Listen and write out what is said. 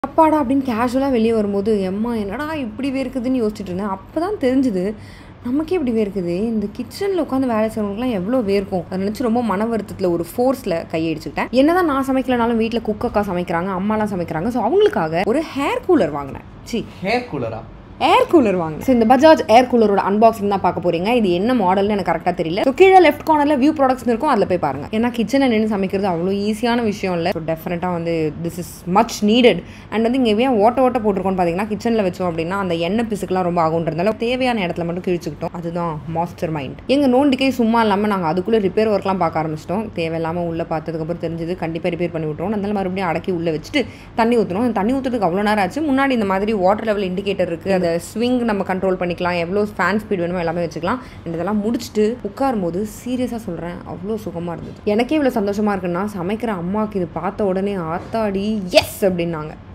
அப்பாடா அப்படின்னு கேஷுவலாக வெளியே வரும்போது எம்மா என்னடா இப்படி வேர்க்குதுன்னு யோசிச்சுட்டு இருந்தேன் அப்போ தான் தெரிஞ்சுது நமக்கே இப்படி வேர்க்குது இந்த கிச்சனில் உட்காந்து வேலை செய்கிறவங்களுக்குலாம் எவ்வளோ வேர்க்கும் அதை நினச்சி ரொம்ப மன வருத்தத்தில் ஒரு ஃபோர்ஸில் கையடிச்சுக்கிட்டேன் என்னதான் நான் சமைக்கலனாலும் வீட்டில் குக்கக்கா சமைக்கிறாங்க அம்மாலாம் சமைக்கிறாங்க ஸோ அவங்களுக்காக ஒரு ஹேர் கூலர் வாங்கினேன் சி ஹேர் கூலரா ஏர் கூலர் வாங்க ஸோ இந்த பஜாஜ் ஏர் கூலரோட அன்பாக்சிங் தான் பார்க்க போறீங்க இது என்ன மாடல்னு எனக்கு கரெக்டாக தெரியல ஸோ கீழே லெஃப்ட் கார்னரில் வியூ ப்ராடக்ட்ஸ் இருக்கும் அதில் போய் பாருங்க ஏன்னா கிச்சனில் நின்று சமைக்கிறது அவ்வளோ ஈஸியான விஷயம் இல்லை ஸோ டெஃபினட்டாக வந்து this is much needed and வந்து இங்கே ஏன் ஓட்ட ஓட்ட போட்டிருக்கோம்னு பார்த்தீங்கன்னா கிச்சனில் வச்சோம் அப்படின்னா அந்த எண்ணெய் பிசுக்கெல்லாம் ரொம்ப ஆகுன்றதுனால தேவையான இடத்துல மட்டும் கிழிச்சுக்கிட்டோம் அதுதான் மாஸ்டர் மைண்ட் எங்கள் நோண்டிக்கே சும்மா இல்லாமல் நாங்கள் அதுக்குள்ளே ரிப்பேர் ஒர்க்லாம் பார்க்க ஆரம்பிச்சிட்டோம் தேவையில்லாமல் உள்ளே பார்த்ததுக்கப்புறம் தெரிஞ்சது கண்டிப்பாக ரிப்பேர் பண்ணி விட்ருவோம் அதனால மறுபடியும் அடக்கி உள்ளே வச்சுட்டு தண்ணி ஊற்றணும் அந்த தண்ணி ஊற்றுறதுக்கு அவ்வளோ நேரம் ஆச்சு முன்னாடி இந்த மாதிரி வாட்டர் லெவல் இண்டிகேட்டர் இருக்குது அந்த ஸ்விங் நம்ம கண்ட்ரோல் பண்ணிக்கலாம் எவ்வளோ ஃபேன் ஸ்பீட் வேணுமோ எல்லாமே வச்சுக்கலாம் and இதெல்லாம் முடிச்சுட்டு உட்காரும்போது சீரியஸாக சொல்கிறேன் அவ்வளோ சுகமாக இருந்தது எனக்கே இவ்வளோ சந்தோஷமாக இருக்குன்னா சமைக்கிற அம்மாவுக்கு இது பார்த்த உடனே ஆத்தாடி எஸ் அப்படின்னாங்க